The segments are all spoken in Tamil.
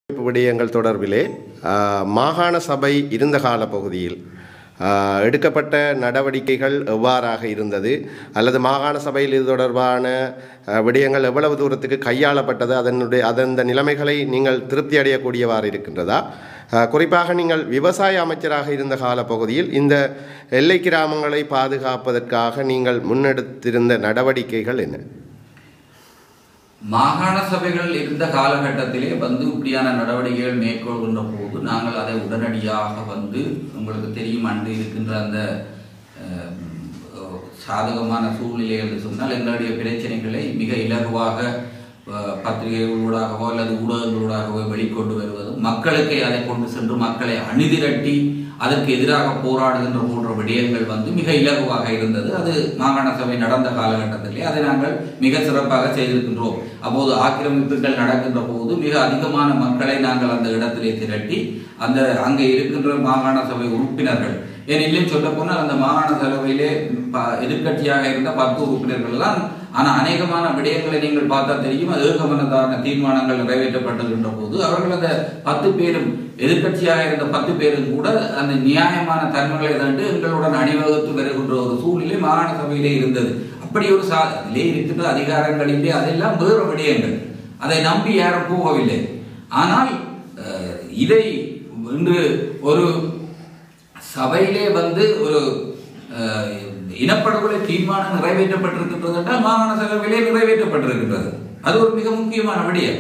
விடயங்கள் தொடர்பிலே ஆ, மாகாண சபை இருந்த கால பகுதியில் ஆ, எடுக்கப்பட்ட நடவடிக்கைகள் எவ்வாறாக இருந்தது அல்லது மாகாண சபையில் இது தொடர்பான ஆ, விடயங்கள் எவ்வளவு தூரத்துக்கு கையாளப்பட்டது அதனுடைய அதந்த நிலைமைகளை நீங்கள் திருப்தி அடையக்கூடியவாறு இருக்கின்றதா ஆ, குறிப்பாக நீங்கள் விவசாய அமைச்சராக இருந்த கால பகுதியில் இந்த எல்லை கிராமங்களை பாதுகாப்பதற்காக நீங்கள் முன்னெடுத்திருந்த நடவடிக்கைகள் என்ன மாகாண சபைகள் இருந்த காலகட்டத்திலே வந்து இப்படியான நடவடிக்கைகள் மேற்கொள்கின்ற போது நாங்கள் அதை உடனடியாக வந்து உங்களுக்கு தெரியும் அன்று இருக்கின்ற அந்த அஹ், சாதகமான சூழ்நிலை என்று சொன்னால் எங்களுடைய பிரச்சனைகளை மிக இலகுவாக அஹ், பத்திரிகைகளூடாகவோ அல்லது ஊடகங்களூடாகவோ வெளிக்கொண்டு வருவதும் மக்களுக்கு அதை கொண்டு சென்று மக்களை அணிதிரட்டி அதற்கு எதிராக போராடுகின்ற போன்ற விடயங்கள் வந்து மிக இலகுவாக இருந்தது அது மாகாண சபை நடந்த காலகட்டத்திலே அதை நாங்கள் மிக சிறப்பாக செய்திருக்கின்றோம் அப்போது ஆக்கிரமிப்புகள் நடக்கின்ற போது மிக அதிகமான மக்களை நாங்கள் அந்த இடத்திலே திரட்டி அந்த அங்கே இருக்கின்ற மாகாண சபை உறுப்பினர்கள் ஏன் இல்லைன்னு சொல்ல போனால் அந்த மாகாண சபையிலே ப- எதிர்க்கட்சியாக இருந்த பத்து உறுப்பினர்கள் தான் ஆனால் அநேகமான விடயங்களை நீங்கள் பார்த்தா தெரியும் ஏகமனதான தீர்மானங்கள் நிறைவேற்றப்பட்டிருக்கின்ற போது அவர்கள் அந்த பத்து பேரும் எதிர்க்கட்சியாக இருந்த பத்து பேரும் கூட அந்த நியாயமான தன்மைகளை கண்டு எங்களுடன் அணிவகுத்து வருகின்ற ஒரு சூழ்நிலை மாகாண சபையிலே இருந்தது அப்படி ஒரு சா அதிலே இருக்கின்ற அதிகாரங்களிலே அதெல்லாம் வேறு விடயங்கள் அதை நம்பி யாரும் போகவில்லை ஆனால் அஹ், இதை இன்று ஒரு சபையிலே வந்து ஒரு அஹ், இனப்படுகொலை தீர்மானம் நிறைவேற்றப்பட்டிருக்கின்றது என்றால் மாகாண சபையிலே நிறைவேற்றப்பட்டிருக்கின்றது அது ஒரு மிக முக்கியமான விடயம்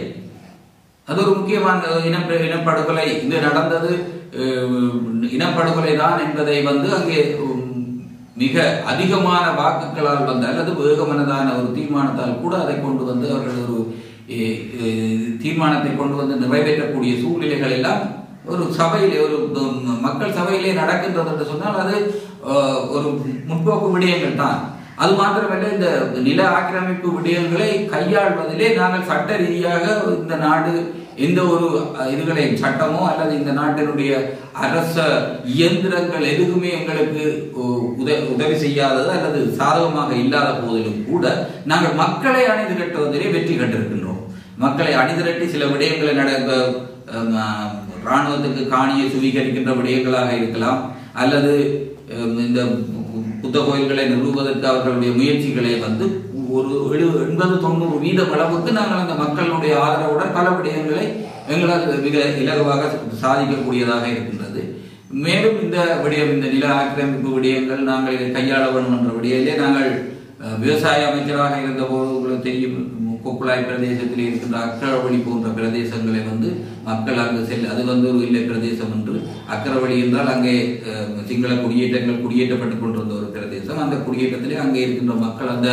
அது ஒரு முக்கியமான இன இனப்படுகொலை இது நடந்தது அஹ், இனப்படுகொலை தான் என்பதை வந்து அங்கே உம், மிக அதிகமான வாக்குகளால் வந்து அல்லது வேகமனதான ஒரு தீர்மானத்தால் கூட அதை கொண்டு வந்து அவர்கள் ஒரு எ- எ- தீர்மானத்தை கொண்டு வந்து நிறைவேற்றக்கூடிய சூழ்நிலைகள் எல்லாம் ஒரு சபையிலே ஒரு உம், மக்கள் சபையிலே நடக்கின்றது என்று சொன்னால் அது அஹ், ஒரு முற்போக்கு விடயங்கள் தான் அது மாத்திரமல்ல இந்த நில ஆக்கிரமிப்பு விடயங்களை கையாள்வதிலே நாங்கள் சட்ட ரீதியாக இந்த நாடு எந்த ஒரு அஹ், இதுகளையும் சட்டமோ அல்லது இந்த நாட்டினுடைய அரச இயந்திரங்கள் எதுவுமே எங்களுக்கு உ- உத- உதவி செய்யாதது அல்லது சாதகமாக இல்லாத போதிலும் கூட நாங்கள் மக்களை அணிந்து கட்டுவதிலே வெற்றி கண்டிருக்கின்றோம் மக்களை அணிதிரட்டி சில விடயங்களை நட இப்ப, அஹ், அஹ், இராணுவத்துக்கு காணியை சுவீகரிக்கின்ற விடயங்களாக இருக்கலாம் அல்லது அஹ், இந்த புத்த கோயில்களை நிறுவுவதற்கு அவர்களுடைய முயற்சிகளை வந்து ஒரு எழு எண்பது தொண்ணூறு வீதம் அளவுக்கு நாங்கள் அந்த மக்களுடைய ஆதரவுடன் பல விடயங்களை எங்களால் மிக இலகுவாக சாதிக்கக்கூடியதாக இருக்கின்றது மேலும் இந்த விடயம் இந்த நில ஆக்கிரமிப்பு விடயங்கள் நாங்கள் இதை கையாள வேண்டும் என்ற விடயத்திலே நாங்கள் அஹ், விவசாய அமைச்சராக இருந்தபோது உங்களுக்கு தெரியும் கொக்குழாய் பிரதேசத்தில் இருக்கின்ற அக்கரவழி போன்ற பிரதேசங்களை வந்து மக்கள் அங்கு செல் அது வந்து ஒரு இல்லை பிரதேசம் என்று அக்கரவழி என்றால் அங்கே அஹ், சிங்கள குடியேற்றங்கள் குடியேற்றப்பட்டுக் கொண்டிருந்த ஒரு பிரதேசம் அந்த குடியேற்றத்திலே அங்கே இருக்கின்ற மக்கள் அந்த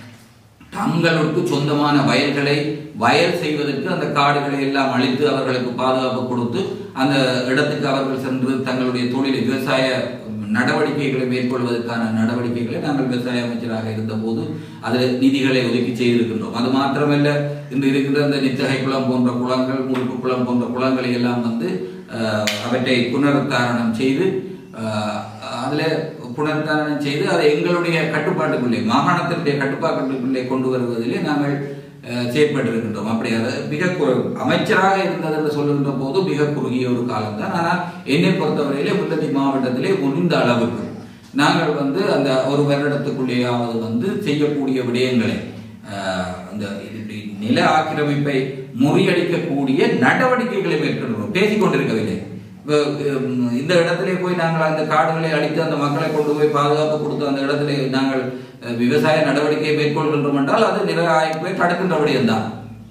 தங்களுக்கு சொந்தமான வயல்களை வயல் செய்வதற்கு அந்த காடுகளை எல்லாம் அழித்து அவர்களுக்கு பாதுகாப்பு கொடுத்து அந்த இடத்துக்கு அவர்கள் சென்று தங்களுடைய தொழிலை விவசாய நடவடிக்கைகளை மேற்கொள்வதற்கான நடவடிக்கைகளை நாங்கள் விவசாய அமைச்சராக இருந்தபோது அதில் நிதிகளை ஒதுக்கி செய்திருக்கின்றோம் அது மாத்திரமல்ல இன்று இருக்கின்ற அந்த நித்தகை குளம் போன்ற குளங்கள் முறுக்கு குளம் போன்ற குளங்களை எல்லாம் வந்து அஹ், அவற்றை புனருத்தாரணம் செய்து அஹ், அதில் புனருத்தாரணம் செய்து அதை எங்களுடைய கட்டுப்பாட்டுக்குள்ளே மாகாணத்தினுடைய கட்டுப்பாட்டுக்குள்ளே கொண்டு வருவதிலே நாங்கள் அஹ், செயற்பட்டிருக்கின்றோம் அப்படி அது மிக கு- அமைச்சராக இருந்தது என்று சொல்லுகின்ற போது மிக குறுகிய ஒரு காலம்தான் ஆனால் என்னை பொறுத்தவரையிலே முல்லத்தி மாவட்டத்திலே முடிந்த அளவுக்கு நாங்கள் வந்து அந்த ஒரு வருடத்துக்குள்ளேயாவது வந்து செய்யக்கூடிய விடயங்களை அஹ், அந்த இது இப்படி நில ஆக்கிரமிப்பை முறியடிக்கக்கூடிய நடவடிக்கைகளை மேற்கொள்கிறோம் பேசிக் கொண்டிருக்கவில்லை இப்ப, உம், இந்த இடத்திலே போய் நாங்கள் அந்த காடுகளை அழித்து அந்த மக்களை கொண்டு போய் பாதுகாப்பு கொடுத்து அந்த இடத்திலே நாங்கள் அஹ், விவசாய நடவடிக்கையை மேற்கொள்கின்றோம் என்றால் அது நில ஆய்ப்பை தடுக்கின்ற விடயம்தான்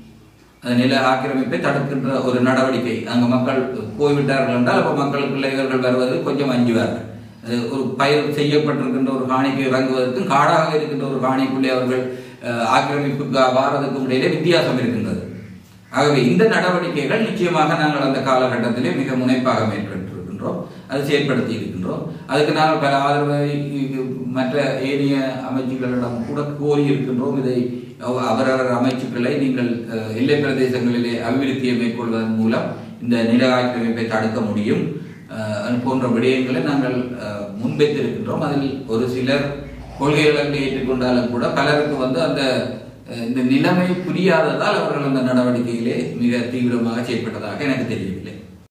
அது நில ஆக்கிரமிப்பை தடுக்கின்ற ஒரு நடவடிக்கை அங்க மக்கள் போய்விட்டார்கள் என்றால் அப்ப மக்களுக்குள்ள இவர்கள் வருவது கொஞ்சம் அஞ்சுவார்கள் அது ஒரு பயிர் செய்யப்பட்டிருக்கின்ற ஒரு காணிக்கு இறங்குவதற்கும் காடாக இருக்கின்ற ஒரு காணிக்குள்ளே அவர்கள் அஹ், ஆக்கிரமிப்புக்கு வாரதுக்கும் இடையிலே வித்தியாசம் இருக்கின்றது ஆகவே இந்த நடவடிக்கைகள் நிச்சயமாக நாங்கள் அந்த காலகட்டத்திலே மிக முனைப்பாக மேற்கொண்டிருக்கின்றோம் அது செயற்படுத்தி இருக்கின்றோம் அதுக்கு நாங்கள் பல ஆதரவை இ- மற்ற ஏனைய அமைச்சுக்களிடம் கூட கோரி இருக்கின்றோம் இதை அவ- அவரவர் அமைச்சுக்களை நீங்கள் அஹ், எல்லை பிரதேசங்களிலே அபிவிருத்தியை மேற்கொள்வதன் மூலம் இந்த நில ஆக்கிரமிப்பை தடுக்க முடியும் அஹ், அது போன்ற விடயங்களை நாங்கள் அஹ், முன்வைத்திருக்கின்றோம் அதில் ஒரு சிலர் கொள்கைகளை ஏற்றுக்கொண்டாலும் கூட பலருக்கு வந்து அந்த அஹ், இந்த நிலைமை புரியாததால் அவர்கள் அந்த நடவடிக்கையிலே மிக தீவிரமாக செயல்பட்டதாக எனக்கு தெரியவில்லை